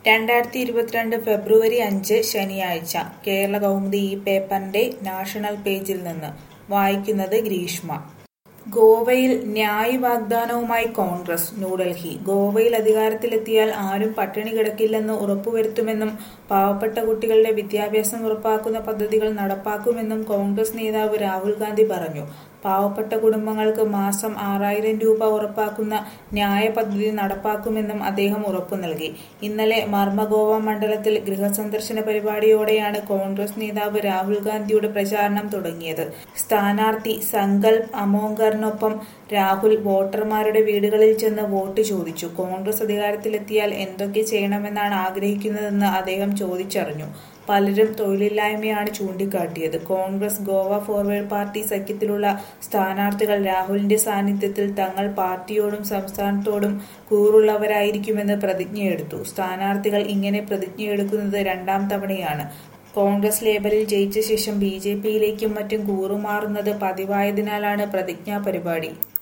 രണ്ടായിരത്തി ഇരുപത്തിരണ്ട് ഫെബ്രുവരി അഞ്ച് ശനിയാഴ്ച കേരള കൗമുദി ഈ പേപ്പറിന്റെ നാഷണൽ പേജിൽ നിന്ന് വായിക്കുന്നത് ഗ്രീഷ്മ ഗോവയിൽ ന്യായ് വാഗ്ദാനവുമായി കോൺഗ്രസ് ന്യൂഡൽഹി ഗോവയിൽ അധികാരത്തിലെത്തിയാൽ ആരും പട്ടിണി കിടക്കില്ലെന്ന് ഉറപ്പുവരുത്തുമെന്നും പാവപ്പെട്ട കുട്ടികളുടെ വിദ്യാഭ്യാസം ഉറപ്പാക്കുന്ന പദ്ധതികൾ നടപ്പാക്കുമെന്നും കോൺഗ്രസ് നേതാവ് രാഹുൽ ഗാന്ധി പറഞ്ഞു പാവപ്പെട്ട കുടുംബങ്ങൾക്ക് മാസം ആറായിരം രൂപ ഉറപ്പാക്കുന്ന ന്യായ പദ്ധതി നടപ്പാക്കുമെന്നും അദ്ദേഹം ഉറപ്പു നൽകി ഇന്നലെ മർമഗോവ മണ്ഡലത്തിൽ ഗൃഹസന്ദർശന പരിപാടിയോടെയാണ് കോൺഗ്രസ് നേതാവ് രാഹുൽ ഗാന്ധിയുടെ പ്രചാരണം തുടങ്ങിയത് സ്ഥാനാർത്ഥി സങ്കൽപ് അമോങ്കറിനൊപ്പം രാഹുൽ വോട്ടർമാരുടെ വീടുകളിൽ ചെന്ന് വോട്ട് ചോദിച്ചു കോൺഗ്രസ് അധികാരത്തിലെത്തിയാൽ എന്തൊക്കെ ചെയ്യണമെന്നാണ് ആഗ്രഹിക്കുന്നതെന്ന് അദ്ദേഹം ചോദിച്ചറിഞ്ഞു പലരും തൊഴിലില്ലായ്മയാണ് ചൂണ്ടിക്കാട്ടിയത് കോൺഗ്രസ് ഗോവ ഫോർവേഡ് പാർട്ടി സഖ്യത്തിലുള്ള സ്ഥാനാർത്ഥികൾ രാഹുലിന്റെ സാന്നിധ്യത്തിൽ തങ്ങൾ പാർട്ടിയോടും സംസ്ഥാനത്തോടും കൂറുള്ളവരായിരിക്കുമെന്ന് പ്രതിജ്ഞയെടുത്തു സ്ഥാനാർത്ഥികൾ ഇങ്ങനെ പ്രതിജ്ഞയെടുക്കുന്നത് രണ്ടാം തവണയാണ് കോൺഗ്രസ് ലേബലിൽ ജയിച്ച ശേഷം ബി ജെ പിയിലേക്കും മറ്റും കൂറുമാറുന്നത് പതിവായതിനാലാണ് പ്രതിജ്ഞാ പരിപാടി